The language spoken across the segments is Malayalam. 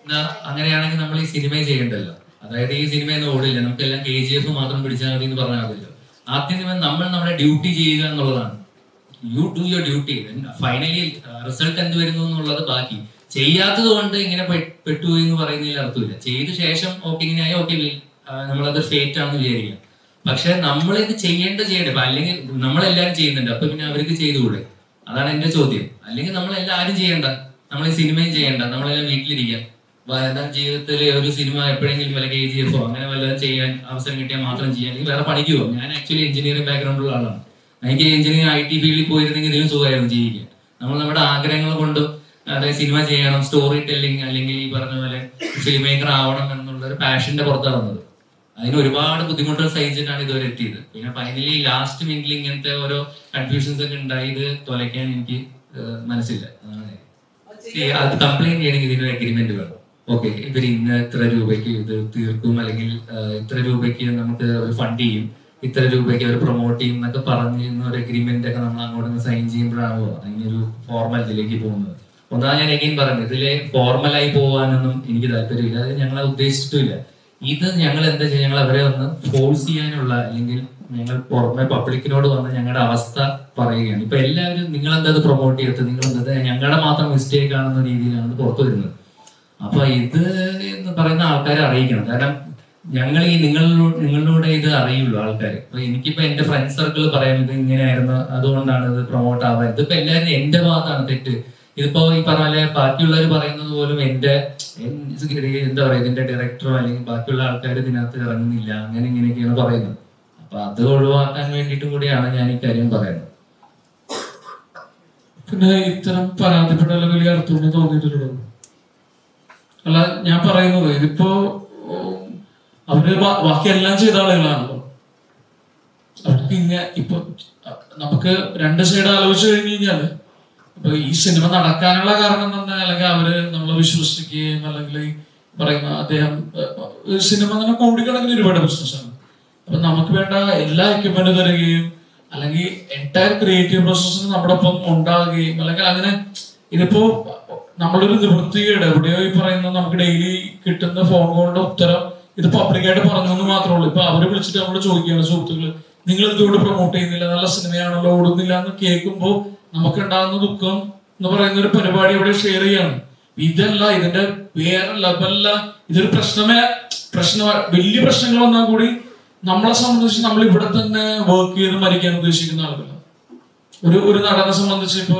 എന്നാ അങ്ങനെയാണെങ്കിൽ നമ്മൾ ഈ സിനിമ ചെയ്യണ്ടല്ലോ അതായത് ഈ സിനിമയൊന്നും ഓടില്ല നമുക്കെല്ലാം കെ ജി എഫ് മാത്രം പിടിച്ചാൽ മതി എന്ന് പറഞ്ഞാൽ മതിയല്ലോ ആദ്യം നമ്മൾ നമ്മൾ നമ്മുടെ ഡ്യൂട്ടി ചെയ്യുക എന്നുള്ളതാണ് you do your duty finally result എന്ത് വരുന്നു എന്നുള്ളത് ബാക്കി ചെയ്യാത്തത് കൊണ്ട് ഇങ്ങനെ പെ- പെട്ടുപോയി എന്ന് പറയുന്നതിൽ അർത്ഥമില്ല ചെയ്ത ശേഷം ഓക്കെ ഇങ്ങനെ ആയി ഓക്കെ നമ്മളത് ഫേറ്റ് ആണെന്ന് വിചാരിക്കാം പക്ഷെ നമ്മളിത് ചെയ്യേണ്ട ചെയ്യണ്ടേ ഇപ്പൊ അല്ലെങ്കിൽ നമ്മളെല്ലാരും ചെയ്യുന്നുണ്ട് അപ്പൊ പിന്നെ അവർക്ക് ചെയ്തുകൂടെ അതാണ് എന്റെ ചോദ്യം അല്ലെങ്കിൽ നമ്മളെല്ലാരും ചെയ്യണ്ട നമ്മൾ ഈ സിനിമയും ചെയ്യണ്ട നമ്മളെല്ലാം വീട്ടിലിരിക്കാം വയനാ ജീവിതത്തിൽ ഒരു സിനിമ എപ്പോഴെങ്കിലും വല്ല കെ ജി എഫോ അങ്ങനെ വല്ലതും ചെയ്യാൻ അവസരം കിട്ടിയാൽ മാത്രം ചെയ്യാൻ അല്ലെങ്കിൽ വേറെ പണിക്ക് പോകും ഞാൻ ആക്ച്വലി എഞ്ചിനീയറിംഗ് ബാക്ക്ഗ്രൗണ്ടുള്ള ആളാണ് എനിക്ക് എഞ്ചിനീയറിംഗ് ഐ ടി ഫീൽഡിൽ പോയിരുന്നെങ്കിൽ ഇതിലും സുഖമായിരുന്നു ജീവിക്കാൻ നമ്മൾ നമ്മുടെ ആഗ്രഹങ്ങൾ കൊണ്ട് അതായത് സിനിമ ചെയ്യണം സ്റ്റോറി ടെല്ലിങ് അല്ലെങ്കിൽ ഈ പറഞ്ഞ പോലെ ഫിലിം മേക്കർ ആവണം എന്നുള്ള ഒരു പാഷന്റെ പുറത്താണ് വന്നത് അതിന് ഒരുപാട് ബുദ്ധിമുട്ടുകൾ സഹിച്ചിട്ടാണ് ഇതുവരെ എത്തിയത് പിന്നെ ഫൈനലി ലാസ്റ്റ് മിനിറ്റിൽ ഇങ്ങനത്തെ ഓരോ കൺഫ്യൂഷൻസ് ഒക്കെ ഉണ്ടായി ഇത് തുലയ്ക്കാൻ എനിക്ക് ഏഹ്, മനസ്സില്ല അതാണ് കാര്യം. See, അത് കംപ്ലൈന്റ് ചെയ്യണമെങ്കിൽ ഇതിനൊരു അഗ്രിമെന്റ് വേണം ഓക്കെ ഇവർ ഇന്ന ഇത്ര രൂപയ്ക്ക് ഇത് തീർക്കും അല്ലെങ്കിൽ ഏഹ്, ഇത്ര രൂപയ്ക്ക് നമുക്ക് ഒരു ഫണ്ട് ചെയ്യും ഇത്ര രൂപയ്ക്ക് അവർ പ്രൊമോട്ട് ചെയ്യും എന്നൊക്കെ പറഞ്ഞിരുന്ന ഒരു അഗ്രിമെന്റ് ഒക്കെ നമ്മൾ അങ്ങോട്ട് സൈൻ ചെയ്യുമ്പോഴാണോ അതിനൊരു ഫോർമൽ ഇതിലേക്ക് പോകുന്നത് ഒന്നാ ഞാൻ എഗെയിൻ പറഞ്ഞു ഇതിലെ ഫോർമലായി പോകാനൊന്നും എനിക്ക് താല്പര്യമില്ല അത് ഞങ്ങൾ ഉദ്ദേശിച്ചിട്ടില്ല ഇത് ഞങ്ങൾ എന്താ ചെയ്യുക ഞങ്ങൾ അവരെ ഒന്ന് ഫോഴ്സ് ചെയ്യാനുള്ള അല്ലെങ്കിൽ ഞങ്ങൾ പുറമെ പബ്ലിക്കിനോട് വന്ന് ഞങ്ങളുടെ അവസ്ഥ പറയുകയാണ് ഇപ്പൊ എല്ലാവരും നിങ്ങൾ എന്താ ഇത് പ്രൊമോട്ട് ചെയ്തത് നിങ്ങൾ എന്താ ഞങ്ങളുടെ മാത്രം മിസ്റ്റേക്ക് ആണെന്ന രീതിയിലാണ് ഇത് പുറത്തു വരുന്നത് അപ്പൊ ഇത് എന്ന് പറയുന്ന ആൾക്കാരെ അറിയിക്കണം കാരണം ഞങ്ങൾ ഈ നിങ്ങളിലൂടെ നിങ്ങളിലൂടെ ഇത് അറിയുള്ളൂ ആൾക്കാർ അപ്പൊ എനിക്കിപ്പോ എന്റെ ഫ്രണ്ട് സർക്കിൾ പറയാം ഇത് ഇങ്ങനെയായിരുന്നു അതുകൊണ്ടാണ് ഇത് പ്രൊമോട്ട് ആവാൻ ഇതിപ്പോ എല്ലാവരും എന്റെ ഭാഗത്താണ് തെറ്റ് ഇതിപ്പോ ഈ പറഞ്ഞ പോലെ ബാക്കിയുള്ളവർ പറയുന്നത് പോലും എന്റെ എൻ- എന്താ പറയാ ഇതിന്റെ ഡയറക്ടറോ അല്ലെങ്കിൽ ബാക്കിയുള്ള ആൾക്കാർ ഇതിനകത്ത് ഇറങ്ങുന്നില്ല അങ്ങനെ ഇങ്ങനെയൊക്കെയാണ് പറയുന്നത് അപ്പൊ അത് ഒഴിവാക്കാൻ വേണ്ടിയിട്ടും കൂടിയാണ് ഞാൻ ഈ കാര്യം പറയുന്നത് പിന്നെ ഇത്തരം പരാതിപ്പെടൽ വലിയ അർത്ഥമൊന്നും തോന്നിയിട്ടുള്ളൂ അല്ല ഞാൻ പറയുന്നത് ഇതിപ്പോ ഉം, അവര് ബാ- ബാക്കിയെല്ലാം ചെയ്ത ആളുകളാണല്ലോ അവർക്ക് ഇങ്ങ ഇപ്പൊ നമുക്ക് രണ്ട് സൈഡ് ആലോചിച്ച് കഴിഞ്ഞു കഴിഞ്ഞാല് ഇപ്പൊ ഈ സിനിമ നടക്കാനുള്ള കാരണം തന്നെ അല്ലെങ്കിൽ അവര് നമ്മളെ വിശ്വസിക്കുകയും അല്ലെങ്കിൽ ഈ പറയുന്ന അദ്ദേഹം ഏഹ്, സിനിമ തന്നെ കോടിക്കണക്കിന് ഒരുപാട് ബിസിനസ്സാണ് അപ്പൊ നമുക്ക് വേണ്ട എല്ലാ എക്യുപ്മെന്റ് തരികയും അല്ലെങ്കിൽ എൻറ്റയർ ക്രിയേറ്റീവ് പ്രോസസ്സിന് നമ്മുടെ ഒപ്പം ഉണ്ടാകുകയും അല്ലെങ്കിൽ അങ്ങനെ ഇതിപ്പോ നമ്മളൊരു നിവൃത്തികേട് എവിടെയോ ഈ പറയുന്ന നമുക്ക് ഡെയിലി കിട്ടുന്ന ഫോൺ കോളിന്റെ ഉത്തരം ഇത് പബ്ലിക്കായിട്ട് പറഞ്ഞു എന്ന് മാത്രമേ ഉള്ളൂ ഇപ്പൊ അവര് വിളിച്ചിട്ട് നമ്മളോട് ചോദിക്കുകയാണ് സുഹൃത്തുക്കൾ നിങ്ങൾ എന്തുകൊണ്ട് പ്രൊമോട്ട് ചെയ്യുന്നില്ല നല്ല സിനിമയാണല്ലോ ഓടുന്നില്ല എന്ന് കേൾക്കുമ്പോൾ നമുക്ക് ഉണ്ടാകുന്ന ദുഃഖം എന്ന് പറയുന്ന ഒരു പരിപാടി ഇവിടെ ഷെയർ ചെയ്യാണ് ഇതല്ല ഇതിന്റെ വേറെ ലെവലല്ല ഇതൊരു പ്രശ്നമേ പ്രശ്ന വലിയ പ്രശ്നങ്ങൾ വന്നാൽ കൂടി നമ്മളെ സംബന്ധിച്ച് നമ്മൾ ഇവിടെ തന്നെ വർക്ക് ചെയ്ത് മരിക്കാൻ ഉദ്ദേശിക്കുന്ന ആളുകളാണ് ഒരു ഒരു നടനെ സംബന്ധിച്ച് ഇപ്പോ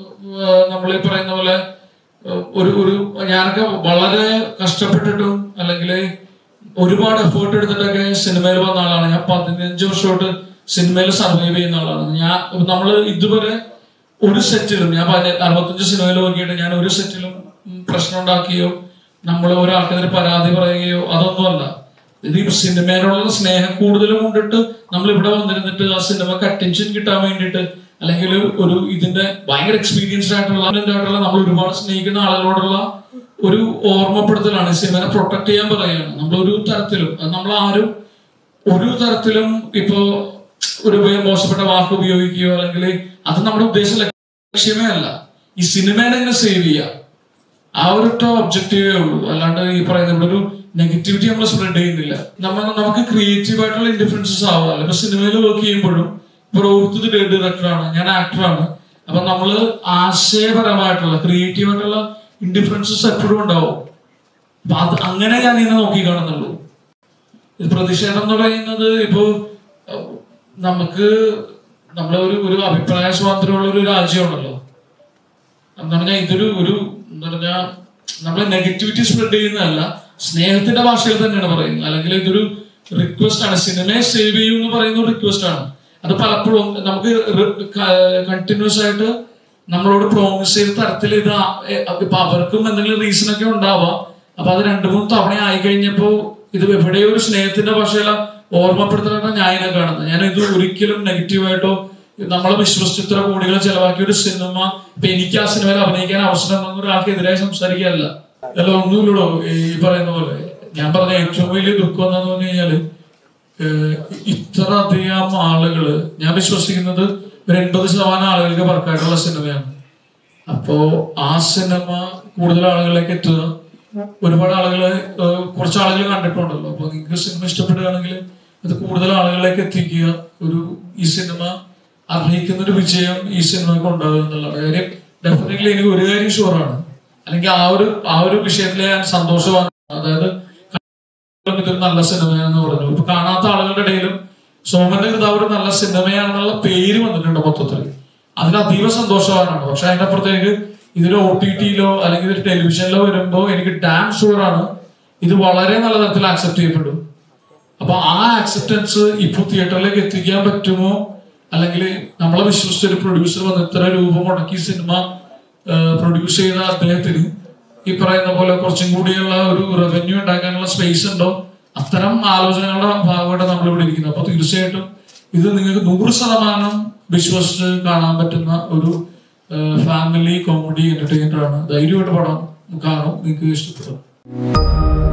നമ്മൾ ഈ പറയുന്ന പോലെ ഏഹ്, ഒരു ഒരു ഞാനൊക്കെ വളരെ കഷ്ടപ്പെട്ടിട്ടും അല്ലെങ്കിൽ ഒരുപാട് എഫേർട്ട് എടുത്തിട്ടൊക്കെ സിനിമയിൽ വന്ന ആളാണ് ഞാൻ പതിനഞ്ച് വർഷമായിട്ട് സിനിമയിൽ സർവൈവ് ചെയ്യുന്ന ആളാണ് ഞാൻ നമ്മൾ ഇതുവരെ ഒരു സെറ്റിലും ഞാൻ പതിന- അറുപത്തഞ്ച് സിനിമയിൽ നോക്കിയിട്ട് ഞാൻ ഒരു സെറ്റിലും ഉം, പ്രശ്നം ഉണ്ടാക്കുകയോ നമ്മൾ ഒരാൾക്കെതിരെ പരാതി പറയുകയോ അതൊന്നുമല്ല ഇത് ഈ സിനിമയോടുള്ള സ്നേഹം കൂടുതലും കൊണ്ടിട്ട് നമ്മൾ ഇവിടെ വന്നിരുന്നിട്ട് ആ സിനിമക്ക് അറ്റൻഷൻ കിട്ടാൻ വേണ്ടിയിട്ട് അല്ലെങ്കിൽ ഒരു ഇതിന്റെ ഭയങ്കര എക്സ്പീരിയൻസ്ഡ് ആയിട്ടുള്ള ആയിട്ടുള്ള നമ്മൾ ഒരുപാട് സ്നേഹിക്കുന്ന ആളുകളോടുള്ള ഒരു ഓർമ്മപ്പെടുത്തലാണ് ഈ സിനിമനെ പ്രൊട്ടക്ട് ചെയ്യാൻ പറയുകയാണ് നമ്മൾ ഒരു തരത്തിലും അത് നമ്മൾ ആരും ഒരു തരത്തിലും ഇപ്പോ ഒരു വേ- മോശപ്പെട്ട വാക്ക് ഉപയോഗിക്കുകയോ അല്ലെങ്കിൽ അത് നമ്മുടെ ഉദ്ദേശ ലക്ഷ്യമേ അല്ല ഈ സിനിമേനെ ഇങ്ങനെ സേവ് ചെയ്യുക ആ ഒരൊറ്റ ഒബ്ജക്റ്റീവേ ഉള്ളൂ അല്ലാണ്ട് ഈ പറയുന്ന ഇവിടെ ഒരു നെഗറ്റിവിറ്റി നമ്മൾ സ്പ്രെഡ് ചെയ്യുന്നില്ല നമ്മൾ നമുക്ക് ക്രിയേറ്റീവ് ആയിട്ടുള്ള ഇൻഡിഫറൻസസ് ആവാം ഇപ്പൊ സിനിമയിൽ വർക്ക് ചെയ്യുമ്പോഴും ഇപ്പൊ റോഹിത് ഡയറക്ടറാണ് ഞാൻ ആക്ടറാണ് അപ്പൊ നമ്മള് ആശയപരമായിട്ടുള്ള ക്രിയേറ്റീവ് ആയിട്ടുള്ള ഇൻഡിഫറൻസസ് എപ്പോഴും ഉണ്ടാവും അപ്പൊ അത് അങ്ങനെ ഞാൻ ഇതിനെ നോക്കി കാണുന്നുള്ളൂ ഇത് പ്രതിഷേധം എന്ന് പറയുന്നത് ഇപ്പോ അഹ്, നമുക്ക് നമ്മളെ ഒരു ഒരു അഭിപ്രായ സ്വാതന്ത്ര്യമുള്ള ഒരു രാജ്യമാണല്ലോ എന്ന് പറഞ്ഞാൽ ഇതൊരു ഒരു എന്താ പറഞ്ഞാ നമ്മൾ നെഗറ്റിവിറ്റി സ്പ്രെഡ് ചെയ്യുന്നതല്ല സ്നേഹത്തിന്റെ ഭാഷയിൽ തന്നെയാണ് പറയുന്നത് അല്ലെങ്കിൽ ഇതൊരു റിക്വസ്റ്റ് ആണ് സിനിമയെ സേവ് ചെയ്യൂ എന്ന് പറയുന്ന ഒരു റിക്വസ്റ്റ് ആണ് അത് പലപ്പോഴും നമുക്ക് കണ്ടിന്യൂസ് ആയിട്ട് നമ്മളോട് പ്രോമിസ് ചെയ്ത തരത്തിൽ ഇത് ആ- എ- ഇപ്പൊ അവർക്കും എന്തെങ്കിലും റീസൺ ഒക്കെ ഉണ്ടാവാം അപ്പൊ അത് രണ്ടു മൂന്ന് തവണ ആയി കഴിഞ്ഞപ്പോ ഇത് എവിടെയോ ഒരു സ്നേഹത്തിന്റെ ഭാഷയില ഓർമ്മപ്പെടുത്തലാണ് ഞാൻ ഇതിനെ കാണുന്നത് ഞാൻ ഇത് ഒരിക്കലും നെഗറ്റീവായിട്ടോ നമ്മളെ വിശ്വസിച്ച് ഇത്ര കോടികൾ ചെലവാക്കിയ ഒരു സിനിമ ഇപ്പൊ എനിക്ക് ആ സിനിമയിൽ അഭിനയിക്കാൻ അവസരം തന്ന ഒരാൾക്കെതിരായി സംസാരിക്കുകയല്ല അല്ല ഒന്നുമില്ലടോ ഈ പറയുന്ന പോലെ ഞാൻ പറഞ്ഞ ഏറ്റവും വലിയ ദുഃഖം എന്താന്ന് പറഞ്ഞു കഴിഞ്ഞാല് ഏഹ് ഇത്ര അധികം ആളുകള് ഞാൻ വിശ്വസിക്കുന്നത് ഒരു എൺപത് ശതമാനം ആളുകൾക്ക് വർക്കായിട്ടുള്ള സിനിമയാണ് അപ്പോ ആ സിനിമ കൂടുതൽ ആളുകളിലേക്ക് എത്തുക ഒരുപാട് ആളുകൾ കുറച്ച് ആളുകൾ കണ്ടിട്ടുണ്ടല്ലോ അപ്പൊ നിങ്ങൾക്ക് സിനിമ ഇഷ്ടപ്പെടുകയാണെങ്കിൽ അത് കൂടുതൽ ആളുകളിലേക്ക് എത്തിക്കുക ഒരു ഈ സിനിമ അർഹിക്കുന്ന ഒരു വിജയം ഈ സിനിമക്ക് ഉണ്ടാകും എന്നുള്ളതാണ് കാര്യം ഡെഫിനറ്റ്ലി എനിക്ക് ഒരു കാര്യം ഷുവറാണ് അല്ലെങ്കിൽ ആ ഒരു ആ ഒരു വിഷയത്തിൽ ഞാൻ സന്തോഷമാണ് അതായത് ഇതൊരു നല്ല സിനിമയാണെന്ന് പറഞ്ഞു ഇപ്പൊ കാണാത്ത ആളുകളുടെ ഇടയിലും സോമന്റെ കൃതാവ് ഒരു നല്ല സിനിമയാണെന്നുള്ള പേര് വന്നിട്ടുണ്ട് മൊത്തത്തിൽ അതിൽ അതീവ സന്തോഷവാനാണ് പക്ഷെ അതിന്റെ അപ്പുറത്തേക്ക് ഇതൊരു ഒ ടി ടിയിലോ അല്ലെങ്കിൽ ഇതൊരു ടെലിവിഷനിലോ വരുമ്പോൾ എനിക്ക് ഡാം ഷുവർ ആണ് ഇത് വളരെ നല്ല തരത്തിൽ ആക്സെപ്റ്റ് ചെയ്യപ്പെടും അപ്പൊ ആ ആക്സെപ്റ്റൻസ് ഇപ്പൊ തിയേറ്ററിലേക്ക് എത്തിക്കാൻ പറ്റുമോ അല്ലെങ്കിൽ നമ്മളെ വിശ്വസിച്ച ഒരു പ്രൊഡ്യൂസർ വന്ന് ഇത്ര രൂപ മുടക്കി സിനിമ പ്രൊഡ്യൂസ് ചെയ്ത അദ്ദേഹത്തിന് ഈ പറയുന്ന പോലെ കുറച്ചും കൂടിയുള്ള ഒരു റവന്യൂ ഉണ്ടാക്കാനുള്ള സ്പേസ് ഉണ്ടോ അത്തരം ആലോചനകളുടെ ഭാഗമായിട്ട് നമ്മൾ ഇവിടെ ഇരിക്കുന്നത് അപ്പൊ തീർച്ചയായിട്ടും ഇത് നിങ്ങൾക്ക് നൂറ് ശതമാനം വിശ്വസിച്ച് കാണാൻ പറ്റുന്ന ഒരു ഫാമിലി കോമഡി എന്റർടൈനർ ആണ് ധൈര്യമായിട്ട് പടം കാണും നിങ്ങൾക്ക് ഇഷ്ടപ്പെടും